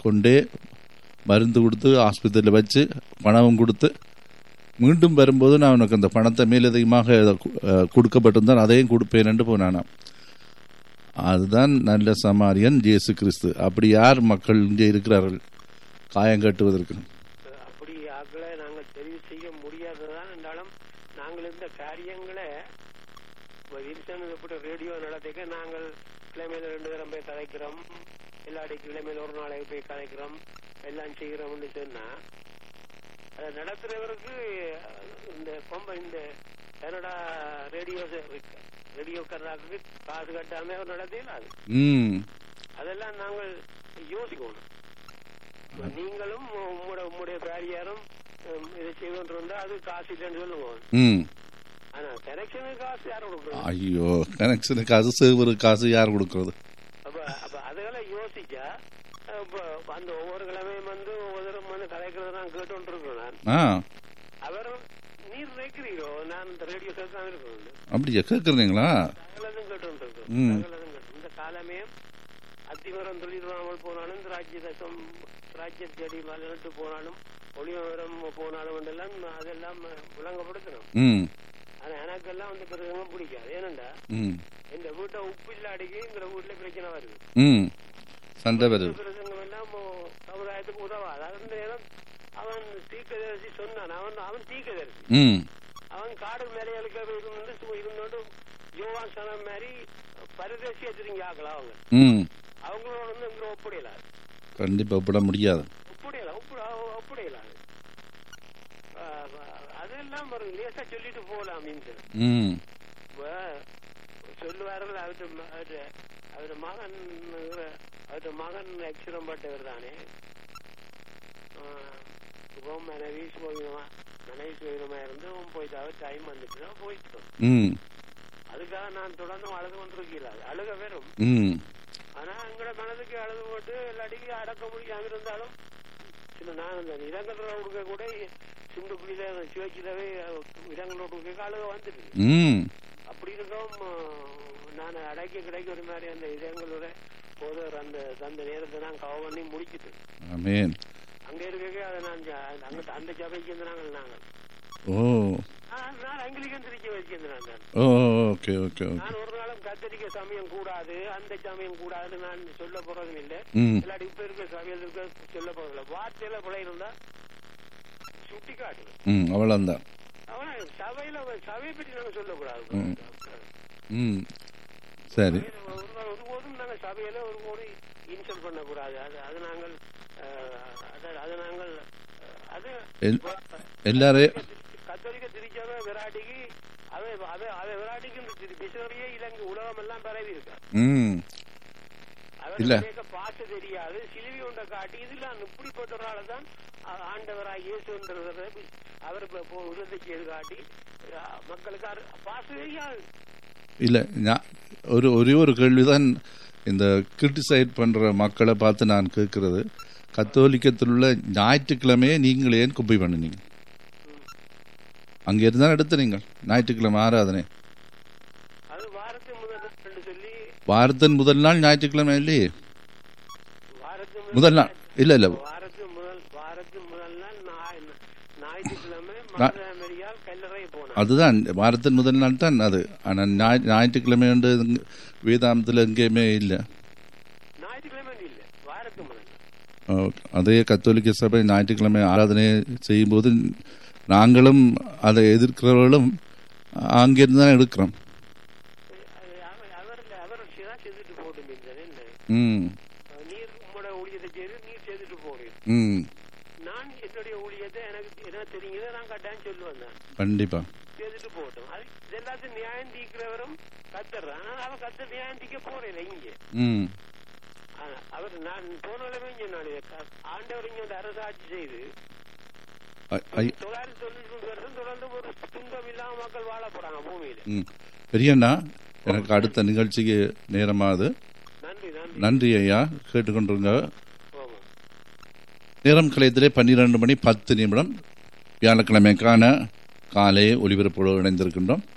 கொண்டே மருந்து கொடுத்து ஆஸ்பத்திரியில் வச்சு பணமும் கொடுத்து மீண்டும் வரும்போது நான் உனக்கு அந்த பணத்தை மேலதிகமாக அஹ், கொடுக்கப்பட்டிருந்தால் அதையும் கொடுப்பேன் என்று போனானாம் அதுதான் நல்ல சமாரியன் இயேசு கிறிஸ்து அப்படி யார் மக்கள் இங்கே இருக்கிறார்கள் காயம் கட்டுவதற்கு அப்படி ஆக்களை நாங்கள் தெரிவு செய்ய முடியாததான் என்றாலும் நாங்கள் இந்த காரியங்களை இப்போ வில்சன் எப்படி ரேடியோ நடத்திக்க நாங்கள் கிழமையில ரெண்டு தரம் போய் கதைக்கிறோம் எல்லாடி கிழமையில ஒரு நாளைக்கு போய் கதைக்கிறோம் எல்லாம் செய்கிறோம்னு சொன்னா அதை நடத்துறவருக்கு இந்த கொம்ப இந்த கனடா ரேடியோ ரேடியோக்காரருக்கு காசு கட்டாம அவர் நடத்திடலாம் ம் அதெல்லாம் நாங்கள் யோசிக்கணும் இப்ப நீங்களும் உங்களோட உங்களுடைய பேரியாரும் ஹம், இதை செய்வோன்று இருந்தா அது காசு இல்லைன்னு சொல்லுவோம் ம் ஆனா கனெக்ஷனுக்கு காசு யார் கொடுக்குறோம் ஐயோ கனெக்ஷனுக்கு காசு சேவரு காசு யார் கொடுக்கறது அப்ப அப்ப அதுகளை யோசிச்சா இப்ப அந்த ஒவ்வொரு கிழமையும் வந்து ஒவ்வொருத்தரும் வந்து கலைக்கிறத நான் கேட்டு இருக்கேன் நான் ஆ அவர் நீர் நினைக்கிறீரோ நான் இந்த ரேடியோ சேர்த்தான் இருக்கணும் அப்படியா கேட்குறீங்களா சகலதும் கேட்டு இருக்கோம் ம். சகலதும் கேட்டு இந்த காலமே அத்திமரம் தொழிலாமல் போனாலும் இந்த ராஜ்ய தேசம் ராஜ்ய செடி மலர்ந்து போனாலும் ஒளிமரம் போனாலும் என்றெல்லாம் அதெல்லாம் விளங்கப்படுத்தணும் ம் ஆனா எனக்கெல்லாம் வந்து பிறகு பிடிக்காது ஏனண்டா ம் இந்த வீட்டை உப்பு இல்லாடிக்கு இந்த வீட்டுல பிரச்சனை வருது ம் சண்டை வருது பிரசங்கம் எல்லாம் மோ- சமுதாயத்துக்கு உதவாது அந்த நேரம் அவன் தீக்கதரிசி சொன்னான் அவன் அவன் தீக்கதரிசி ம் அவன் காடு மேலைகளுக்கு இருந்து சும்மா இருந்தோண்டு யோவான் சனம் மாதிரி பரதேசியா திரும்பி ஆக்கலாம் அவங்க ம் அவங்களோட வந்து இங்க ஒப்படையலாம் கண்டிப்பாக விட முடியாது ஒப்படையலாம் ஒப்பட ஒப்படையலாம் அதெல்லாம் ஒரு லேசா சொல்லிட்டு போகலாம் அப்படின்னு ம் இப்ப சொல்லுவார்கள் அவரு அவரு அவரு மகன் அவரு மகன் அக்ஷரம் பட்டவர் தானே இப்போ மனைவி சுகமா மனைவி சுகமா இருந்து அவன் போயிட்டு அவர் டைம் வந்துட்டு போயிட்டோம் ம் அதுக்காக நான் தொடர்ந்து அழுது கொண்டிருக்கல அழுக வெறும் ம் ஆனா எங்களோட மனதுக்கு அழுது போட்டு எல்லாடிக்கு அடக்க முடியாம இருந்தாலும் சில நான் அந்த இடங்கள் கொடுக்க கூட சிந்து புள்ளியில சிவச்சிலவே இடங்களோட கொடுக்க அழுக வந்துட்டு ம் அப்படி இருக்கவும் நான் அடக்கி கிடைக்க ஒரு மாதிரி அந்த இதயங்களோட போதவர் அந்த அந்த நேரத்தை நான் கவ பண்ணி முடிச்சிட்டு ஆமேன் அங்க இருக்க அதை நான் ஜ- அங்க அந்த சபைக்கு இருந்து நாங்கள் நாங்கள் ஓ ஆ, நான் அங்கிலிக்கன் திருச்சி வச்சிருந்தேன் நான் ஓ ஓகே ஓகே ஓகே நான் ஒரு நாளும் கத்தரிக்க சமயம் கூடாது அந்த சமயம் கூடாதுன்னு நான் சொல்ல போறதும் இல்லை ம் இல்லாட்டி இப்ப இருக்க சபையில் இருக்க சொல்ல போறதில்ல வார்த்தையில பிழை இருந்தா சுட்டி காட்டு ம் அவ்வளோந்தான் அவனா சபையில சபையை பற்றி நாங்க சொல்லக்கூடாது ம். ம் சரி ஒரு நாள் ஒருபோதும் நாங்கள் சபையில ஒரு போது இன்சல்ட் பண்ணக்கூடாது அது அது நாங்கள் அஹ், அது- அது நாங்கள் அஹ், அது எல் எல்லாரையும் கத்தோலிக்க திருச்சபை விராட்டிக்கு அதை அதை அதை விராட்டிக்கு மிஷனரியே இலங்கை உலகம் எல்லாம் பரவி இருக்கா ம் இல்ல. அவருக்கு பாச தெரியாது சிலுவி உண்ட காட்டி இதெல்லாம் இப்படிப்பட்ட ஒரு ஆளை தான் ஆ- ஆண்டவராய் இயேசுன்றத அவர் இப்ப இப்போ உறுதி செய்து காட்டி அஹ், மக்களுக்கு அரு- பாச தெரியாது இல்லை நான் ஒரு ஒரே ஒரு கேள்விதான் இந்த கிரிட்டிசைட் பண்ணுற மக்களை பார்த்து நான் கேட்குறது கத்தோலிக்கத்தில் உள்ள ஞாயிற்றுக்கிழமையே நீங்கள் ஏன் குப்பை பண்ணினீங்க அங்கே இருந்தால் எடுத்து நீங்கள் ஞாயிற்றுக்கிழமை ஆராதனை அது வாரத்துக்கு முதல் ரெண்டு சொல்லி வாரத்தின் முதல் நாள் ஞாயிற்றுக்கிழமை இல்லையே வாரத்துக்கு முதல் நாள் இல்லை இல்லை வாரத்துக்கு முதல் வாரத்துக்கு முதல் நாள் ஞாய்- ஞாயிற்றுக்கிழமை மதுரையால் கல்லறை போனார் அதுதான் வாரத்தின் முதல் நாள் தான் அது ஆனால் ஞாய் ஞாயிற்றுக்கிழமை வந்து வேதாந்தத்தில் எங்கேயுமே இல்லை ஞாயிற்றுக்கிழமை இல்ல வாரத்துக்கு முதல் நாள். ஓகே. அதே கத்தோலிக்க சபை ஞாயிற்றுக்கிழமை ஆராதனை செய்யும்போது நாங்களும் அதை எதிர்க்கிறவர்களும் அங்கிருந்து தான் எடுக்கிறோம் அது அவர் அவர் அவர் தான் செய்துட்டு போட்டு என்ன ம் நீர் உங்களோட ஊழியத்தை செய்து நீர் செய்துட்டு போறீர் ம் நான் என்னுடைய ஊழியத்தை எனக்கு என்ன தெரியுதோ நான் கட்டாயம் சொல்லுவேன் நான் கண்டிப்பாக செய்துட்டு போகட்டும் அது இது எல்லாத்தையும் நியாயம் தீக்கிறவரும் கத்துறான் ஆனா அவன் கத்த நியாயம் தீக்க போறேன் இங்க ம் ஆனா, அவர் நான் போனாலுமே சொன்னாலே ஆண்டவர் இங்க வந்து அரசாட்சி செய்து ஐ- ஐ- தொள்ளாயிரத்தி தொண்ணூத்தி மூணு வருஷம் தொடர்ந்து ஒரு துன்பம் இல்லாம மக்கள் வாழ போறாங்க பூமியில ம் பெரியண்ணா எனக்கு அடுத்த நிகழ்ச்சிக்கு நேரமாகுது நன்றி நன்றி நன்றி ஐயா கேட்டுக்கொண்டிருங்க ஆமா நேரம் கலையத்திலே பன்னிரண்டு மணி பத்து நிமிடம் வியாழக்கிழமைக்கான காலை ஒளிபரப்போடு இணைந்திருக்கின்றோம்